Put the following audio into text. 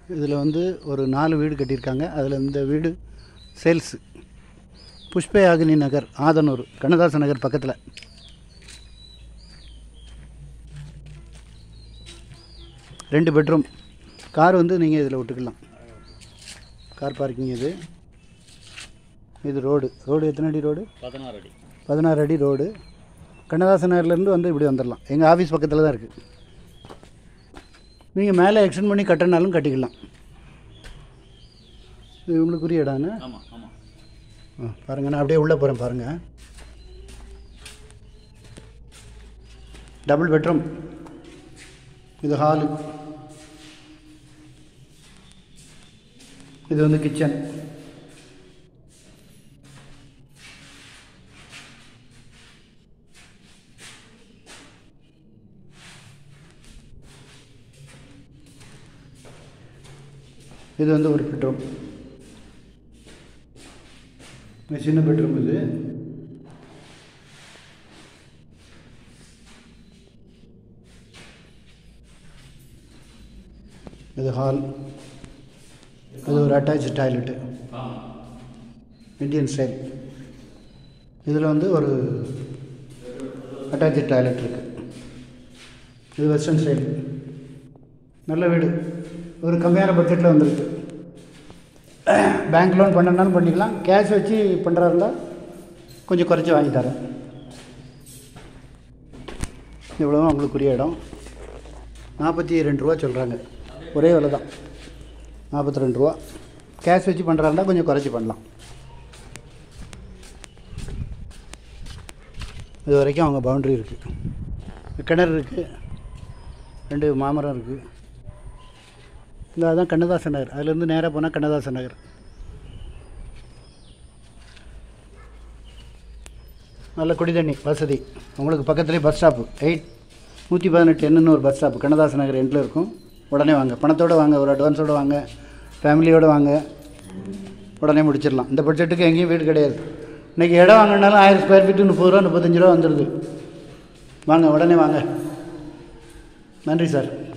இதில் வந்து ஒரு நாலு வீடு கட்டியிருக்காங்க அதில் இந்த வீடு சேல்ஸு புஷ்பயாகினி நகர் ஆதனூர் கண்ணதாசன் நகர் பக்கத்தில் ரெண்டு பெட்ரூம் கார் வந்து நீங்கள் இதில் விட்டுக்கலாம் கார் பார்க்கிங் இது இது ரோடு ரோடு எத்தனை அடி ரோடு பதினாறு அடி பதினாறு அடி ரோடு கண்ணதாசன் நகர்லேருந்து வந்து இப்படி வந்துடலாம் எங்கள் ஆஃபீஸ் பக்கத்தில் தான் இருக்குது நீங்கள் மேலே எக்ஸ்டெண்ட் பண்ணி கட்டினாலும் கட்டிக்கலாம் இது உங்களுக்குரிய இடம்னு ஆமாம் ஆமாம் ஆ பாருங்கள் நான் அப்படியே உள்ளே போகிறேன் பாருங்கள் டபுள் பெட்ரூம் இது ஹாலு இது வந்து கிச்சன் இது வந்து ஒரு பெட்ரூம் இது சின்ன பெட்ரூம் இது இது ஹால் இது ஒரு அட்டாச் டாய்லெட்டு இந்தியன் ஸ்டைல் இதில் வந்து ஒரு அட்டாச் டாய்லெட் இருக்குது இது வெஸ்டர்ன் ஸ்டைல் நல்ல வீடு ஒரு கம்மியான பட்ஜெட்டில் வந்துருக்கு பேங்க் லோன் பண்ணனாலும் பண்ணிக்கலாம் கேஷ் வச்சு பண்ணுறா இருந்தால் கொஞ்சம் குறைச்சி வாங்கி தரேன் இவ்வளோ உங்களுக்குரிய இடம் நாற்பத்தி ரெண்டு ரூபா சொல்கிறாங்க ஒரே விலை தான் நாற்பத்தி ரெண்டு ரூபா கேஷ் வச்சு பண்ணுறா இருந்தால் கொஞ்சம் குறைச்சி பண்ணலாம் இது வரைக்கும் அவங்க பவுண்ட்ரி இருக்குது கிணறு இருக்குது ரெண்டு மாமரம் இருக்குது இந்த அதான் கண்ணதாசன் நகர் அதுலேருந்து நேராக போனால் கண்ணதாசன் நகர் நல்ல குடி தண்ணி வசதி உங்களுக்கு பக்கத்துலேயே பஸ் ஸ்டாப்பு எயிட் நூற்றி பதினெட்டு என்னன்னு ஒரு பஸ் ஸ்டாப்பு கண்ணதாசன் நகர் எண்டில் இருக்கும் உடனே வாங்க பணத்தோடு வாங்க ஒரு அட்வான்ஸோடு வாங்க ஃபேமிலியோடு வாங்க உடனே முடிச்சிடலாம் இந்த பட்ஜெட்டுக்கு எங்கேயும் வீடு கிடையாது இன்றைக்கி இடம் வாங்கினாலும் ஆயிரம் ஸ்கொயர் ஃபீட்டு முப்பது ரூபா முப்பத்தஞ்சு ரூபா வந்துடுது வாங்க உடனே வாங்க நன்றி சார்